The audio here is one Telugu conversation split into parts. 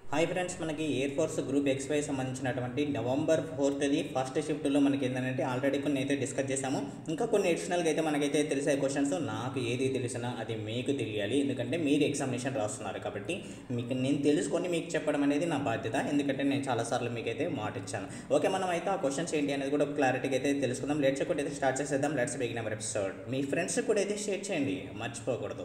హాయ్ ఫ్రెండ్స్ మనకి ఎయిర్ ఫోర్స్ గ్రూప్ ఎక్స్వై సంబంధించినటువంటి నవంబర్ ఫోర్త్ది ఫస్ట్ షిఫ్ట్లో మనకి ఏంటంటే ఆల్రెడీ కొన్ని అయితే డిస్కస్ చేసాము ఇంకా కొన్ని ఎడిషనల్గా అయితే మనకైతే తెలిసే క్వశ్చన్స్ నాకు ఏది తెలిసినా అది మీకు తెలియాలి ఎందుకంటే మీరు ఎగ్జామినేషన్ రాస్తున్నారు కాబట్టి మీకు నేను తెలుసుకొని మీకు చెప్పడం అనేది నా బాధ్యత ఎందుకంటే నేను చాలాసార్లు మీకైతే మాట ఇచ్చాను ఓకే మనం అయితే ఆ క్వశ్చన్స్ ఏంటి అనేది కూడా క్లారిటీగా అయితే తెలుసుకుందాం లెట్స్ కూడా అయితే స్టార్ట్ చేసేద్దాం లెట్స్ బిగిన్ అవర్ ఎపిసోడ్ మీ ఫ్రెండ్స్ కూడా అయితే షేర్ చేయండి మర్చిపోకూడదు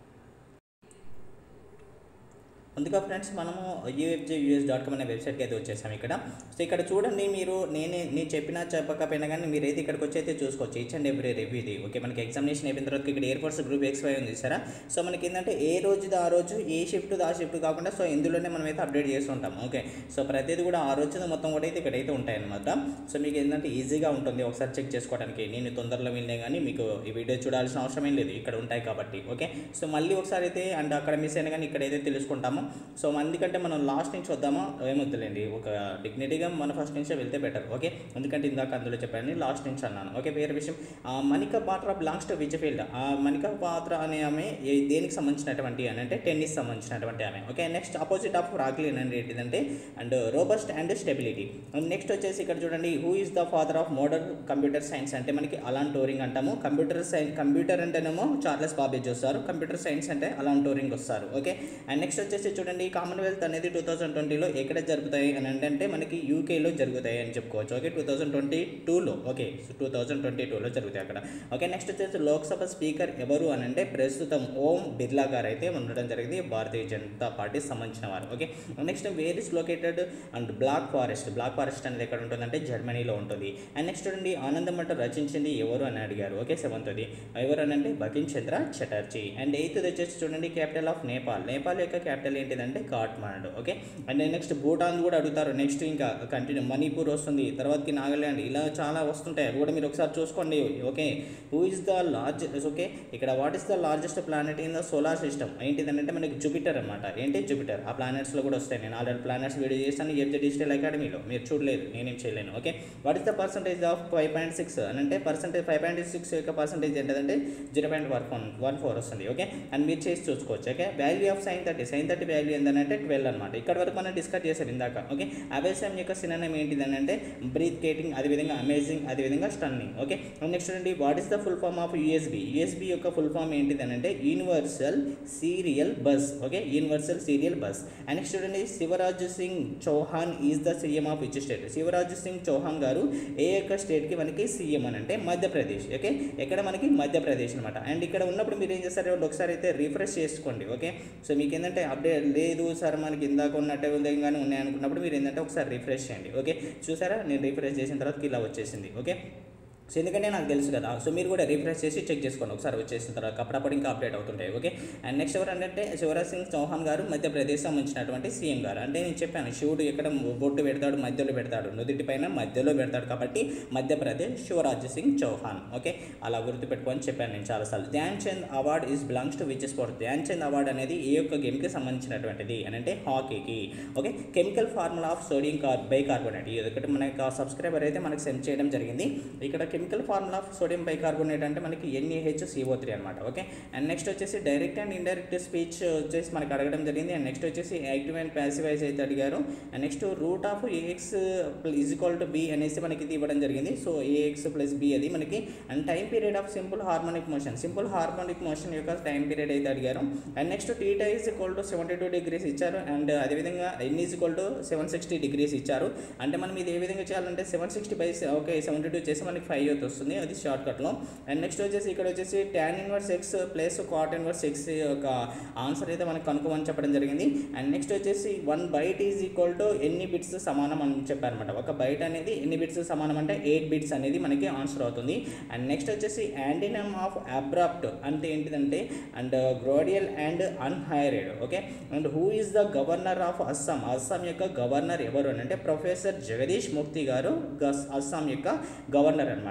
ముందుగా ఫ్రెండ్స్ మనము యూఎఫ్జే యూఎస్ డాట్ కామ్ అనే వెబ్సైట్కి అయితే వచ్చేసాం ఇక్కడ సో ఇక్కడ చూడండి మీరు నేనే నేను చెప్పినా చెప్పకపోయినా కానీ మీరైతే ఇక్కడికి వచ్చి అయితే చూసుకోవచ్చు ఈచ్ అండ్ ఎవ్రీ రివ్యూ ఇది ఓకే మనకి ఎగ్జామినేషన్ అయిపోయిన తర్వాత ఇక్కడ air force group X Y ఉంది సరే సో మనకి ఏంటంటే ఏ రోజుది ఆ రోజు ఏ షిఫ్ట్ ఆ షిఫ్ట్ కాకుండా సో ఇందులోనే మనం అయితే అప్డేట్ చేస్తుంటాం ఓకే సో ప్రతిదీ కూడా ఆ రోజు మొత్తం కూడా అయితే ఇక్కడైతే ఉంటాయన్నమాట సో మీకు ఏంటంటే ఈజీగా ఉంటుంది ఒకసారి చెక్ చేసుకోవడానికి నేను తొందరలో వెళ్ళే కానీ మీకు ఈ వీడియో చూడాల్సిన అవసరం ఏం లేదు ఇక్కడ ఉంటాయి కాబట్టి ఓకే సో మళ్ళీ ఒకసారి అయితే అండ్ అక్కడ మిస్ అయినా కానీ ఇక్కడైతే తెలుసుకుంటాము సో అందుకంటే మనం లాస్ట్ నుంచి వద్దామా ఏమొద్దులేండి ఒక డిగ్నిటీగా మన ఫస్ట్ నుంచే వెళ్తే బెటర్ ఓకే ఎందుకంటే ఇందాక అందులో చెప్పాను లాస్ట్ నుంచి అన్నాను ఓకే వేరే విషయం ఆ, మణిక పాత్ర బిలాంగ్స్ టు విచ్ ఫీల్డ్ ఆ మణిక పాత్ర అనే ఆమె ఏ- దేనికి సంబంధించినటువంటి అని అంటే టెన్నిస్ సంబంధించినటువంటి ఆమె ఓకే నెక్స్ట్ ఆపోజిట్ ఆఫ్ రాక్లిన్ అనేది ఏంటిదంటే and robust and stability next వచ్చేసి ఇక్కడ చూడండి who is the father of modern computer science అంటే మనకి అలాన్ టోరింగ్ అంటాము కంప్యూటర్ సైన్స్ కంప్యూటర్ అంటేనేమో చార్లెస్ బాబేజ్ వస్తారు కంప్యూటర్ సైన్స్ అంటే అలాన్ టోరింగ్ వస్తారు ఓకే అండ్ నెక్స్ట్ వచ్చేసి చూడండి కామన్వెల్త్ అనేది టూ థౌసండ్ ట్వంటీలో ఎక్కడ జరుగుతాయి అని అంటే మనకి యూకేలో జరుగుతాయి అని చెప్పుకోవచ్చు ఓకే టూ థౌసండ్ ట్వంటీ టూలో ఓకే టూ థౌసండ్ ట్వంటీ టూలో జరుగుతాయి అక్కడ ఓకే నెక్స్ట్ వచ్చేసి లోక్సభ స్పీకర్ ఎవరు అని అంటే ప్రస్తుతం ఓం బిర్లా గారు అయితే ఉండడం జరిగింది భారతీయ జనతా పార్టీ సంబంధించిన వారు okay next where is located and black forest black forest అనేది ఎక్కడ ఉంటుందంటే జర్మనీలో ఉంటుంది అండ్ నెక్స్ట్ చూడండి ఆనందమఠ రచించింది ఎవరు అని అడిగారు ఓకే సెవెంత్ది ఎవరు అని అంటే బకిన్ చంద్ర చటర్జీ అండ్ ఎయిత్ వచ్చేసి చూడండి క్యాపిటల్ ఆఫ్ నేపాల్ నేపాల్ యొక్క క్యాపిటల్ ఏంటిదంటే Kathmandu okay and next Bhutan కూడా అడుగుతారు నెక్స్ట్ ఇంకా కంటిన్యూ మణిపూర్ వస్తుంది తర్వాతకి నాగాల్యాండ్ ఇలా చాలా వస్తుంటాయి అవి కూడా మీరు ఒకసారి చూసుకోండి okay who is the largest okay ఇక్కడ what is the largest planet in the solar system ఏంటిదంటే మనకి జూపిటర్ అనమాట ఏంటి జూపిటర్ ఆ ప్లానెట్స్లో కూడా వస్తాయి నేను ఆల్రెడీ ప్లానెట్స్ వీడియో చేస్తాను ఎఫ్జే డిజిటల్ అకాడమీలో మీరు చూడలేదు నేనేం చేయలేను okay what is the percentage of five point six అని అంటే పర్సంటేజ్ ఫైవ్ పాయింట్ సిక్స్ యొక్క పర్సంటేజ్ ఏంటంటే zero point one one one four వస్తుంది ఓకే అండ్ మీరు చేసి చూసుకోవచ్చు okay value of sine thirty sine thirty value ఏంటంటే ట్వెల్వ్ అనమాట ఇక్కడ వరకు మనం డిస్కస్ చేసాం ఇందాక ఓకే అవేశం యొక్క సినిమా ఏంటిదని అంటే బ్రీత్ కేటింగ్ అదేవిధంగా అమేజింగ్ అదేవిధంగా స్టన్నింగ్ ఓకే నెక్స్ట్ అండి what is the full form of USB USB యొక్క ఫుల్ ఫామ్ ఏంటిదని అంటే universal serial bus okay universal serial bus and next చూడండి Shivraj Singh Chouhan is the CM of which state Shivraj Singh Chouhan గారు ఏ యొక్క స్టేట్కి మనకి సీఎం అని అంటే మధ్యప్రదేశ్ ఓకే ఎక్కడ మనకి మధ్యప్రదేశ్ అనమాట అండ్ ఇక్కడ ఉన్నప్పుడు మీరు ఏం చేస్తారు ఒకసారి అయితే రిఫ్రెష్ చేసుకోండి ఓకే సో మీకు ఏంటంటే అప్డేట్ లేదు సార్ మనకి ఇందాక ఉన్నట్టే కానీ ఉన్నాయనుకున్నప్పుడు మీరు ఏంటంటే ఒకసారి రిఫ్రెష్ చేయండి ఓకే చూసారా నేను రిఫ్రెష్ చేసిన తర్వాత ఇలా వచ్చేసింది ఓకే సో ఎందుకంటే నాకు తెలుసు కదా సో మీరు కూడా రిఫ్రెష్ చేసి చెక్ చేసుకోండి ఒకసారి వచ్చేసిన తర్వాత అప్పుడప్పుడు ఇంకా అప్డేట్ అవుతుంటాయి ఓకే అండ్ నెక్స్ట్ ఎవరు అంటే శివరాజ్ సింగ్ చౌహాన్ గారు మధ్యప్రదేశ్ సంబంధించినటువంటి సీఎం గారు అంటే నేను చెప్పాను శివుడు ఎక్కడ బొట్టు పెడతాడు మధ్యలో పెడతాడు నుదుటి పైన మధ్యలో పెడతాడు కాబట్టి మధ్యప్రదేశ్ శివరాజ్ సింగ్ చౌహాన్ ఓకే అలా గుర్తుపెట్టుకొని చెప్పాను నేను చాలాసార్లు Dhyan Chand award is belongs to which sport Dhyan Chand award అనేది ఏ యొక్క గేమ్కి సంబంధించినటువంటిది అని అంటే హాకీకి okay chemical formula of sodium car bicarbonate ఇది ఒకటి మనకి సబ్స్క్రైబర్ అయితే మనకి సెండ్ చేయడం జరిగింది ఇక్కడ chemical formula of sodium bicarbonate అంటే మనకి ఎన్ఏహెచ్ సిఓ త్రీ అనమాట ఓకే అండ్ నెక్స్ట్ వచ్చేసి డైరెక్ట్ అండ్ ఇండైరెక్ట్ స్పీచ్ వచ్చేసి మనకి అడగడం జరిగింది అండ్ నెక్స్ట్ వచ్చేసి యాక్టివ్ అండ్ ప్యాసివైజ్ అయితే అడిగారు and next root of A X is equal to B అనేసి మనకి ఇది ఇవ్వడం జరిగింది సో ఏఎక్స్ ప్లస్ బి అది మనకి and time period of simple harmonic motion simple harmonic motion యొక్క టైం పీరియడ్ అయితే అడిగారు and next theta is equal to seventy two degrees ఇచ్చారు అండ్ అదేవిధంగా N is equal to seven sixty degrees ఇచ్చారు అంటే మనం ఇది ఏ విధంగా చేయాలంటే seven sixty by okay seventy two చేసి మనకి ఫైవ్ అవుతుంది వస్తుంది అది షార్ట్ కట్లో అండ్ నెక్స్ట్ వచ్చేసి ఇక్కడ వచ్చేసి tan inverse X plus cot inverse X యొక్క ఆన్సర్ అయితే మనకి కనుక్కోమని చెప్పడం జరిగింది అండ్ నెక్స్ట్ వచ్చేసి one byte is equal to ఎన్ని బిట్స్ సమానం అని చెప్పారనమాట ఒక బైట్ అనేది ఎన్ని బిట్స్ సమానం అంటే ఎయిట్ బిట్స్ అనేది మనకి ఆన్సర్ అవుతుంది అండ్ నెక్స్ట్ వచ్చేసి యాంటీనమ్ ఆఫ్ అబ్రాప్ట్ అంటే ఏంటిదంటే అండ్ గ్రోడియల్ అండ్ అన్హైరెడ్ okay and who is the governor of Assam Assam యొక్క గవర్నర్ ఎవరు అని అంటే ప్రొఫెసర్ జగదీష్ ముక్తి గారు గస్- అస్సాం యొక్క గవర్నర్ అనమాట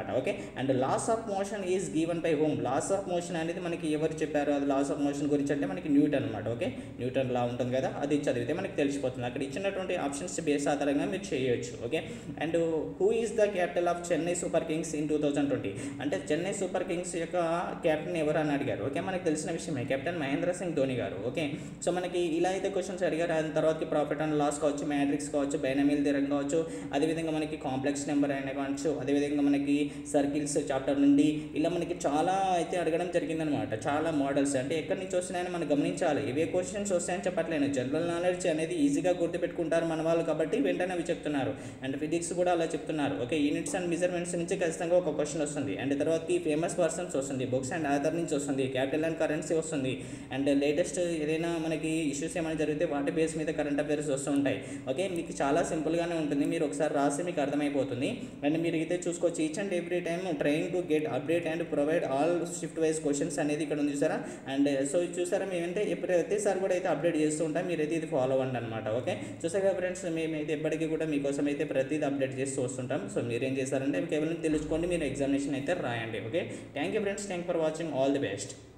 అనమాట okay and laws of motion is given by whom laws of motion అనేది మనకి ఎవరు చెప్పారు అది లాస్ ఆఫ్ మోషన్ గురించి అంటే మనకి న్యూటన్ అనమాట ఓకే న్యూటన్ లా ఉంటుంది కదా అది చదివితే మనకి తెలిసిపోతుంది అక్కడ ఇచ్చినటువంటి ఆప్షన్స్ బేస్ ఆధారంగా మీరు చేయొచ్చు okay and who is the capital of Chennai Super Kings in two thousand twenty అంటే చెన్నై సూపర్ కింగ్స్ యొక్క కెప్టెన్ ఎవరు అని అడిగారు ఓకే మనకి తెలిసిన విషయమే కెప్టెన్ మహేంద్ర సింగ్ ధోని గారు ఓకే సో మనకి ఇలా అయితే క్వశ్చన్స్ అడిగారు దాని తర్వాతకి ప్రాఫిట్ అండ్ లాస్ కావచ్చు మ్యాట్రిక్స్ కావచ్చు బైనమీల్ థిరం కావచ్చు అదేవిధంగా మనకి కాంప్లెక్స్ నెంబర్ అయినా కావచ్చు అదేవిధంగా మనకి సర్కిల్స్ చాప్టర్ నుండి ఇలా మనకి చాలా అయితే అడగడం జరిగిందనమాట చాలా మోడల్స్ అంటే ఎక్కడి నుంచి వస్తున్నాయని మనం గమనించాలి ఇవే క్వశ్చన్స్ వస్తాయని చెప్పట్లేను జనరల్ నాలెడ్జ్ అనేది ఈజీగా గుర్తుపెట్టుకుంటారు మన వాళ్ళు కాబట్టి వెంటనే అవి చెప్తున్నారు అండ్ ఫిజిక్స్ కూడా అలా చెప్తున్నారు ఓకే యూనిట్స్ అండ్ మెజర్మెంట్స్ నుంచి ఖచ్చితంగా ఒక క్వశ్చన్ వస్తుంది అండ్ తర్వాతకి ఫేమస్ పర్సన్స్ వస్తుంది బుక్స్ అండ్ ఆధార్ నుంచి వస్తుంది క్యాపిటల్ అండ్ కరెన్సీ వస్తుంది అండ్ లేటెస్ట్ ఏదైనా మనకి ఇష్యూస్ ఏమైనా జరిగితే వాటి బేస్ మీద కరెంట్ అఫైర్స్ వస్తూ ఉంటాయి ఓకే మీకు చాలా సింపుల్గానే ఉంటుంది మీరు ఒకసారి రాసి మీకు అర్థమైపోతుంది అండ్ మీరు అయితే చూసుకోవచ్చు each and every time train to get update and provide all shift wise questions అనేది ఇక్కడ ఉంది చూసారా అండ్ సో ఇది చూసారా మేమంటే ఎప్పుడు ప్రతిసారి కూడా అయితే అప్డేట్ చేస్తూ ఉంటాం మీరైతే ఇది ఫాలో అవ్వండి అనమాట ఓకే చూసారా ఫ్రెండ్స్ మేమైతే ఎప్పటికీ కూడా మీకోసం అయితే ప్రతిదీ అప్డేట్ చేస్తూ వస్తుంటాం సో మీరేం చేస్తారంటే కేవలం తెలుసుకోండి మీరు ఎగ్జామినేషన్ అయితే రాయండి okay thank you friends thank for watching all the best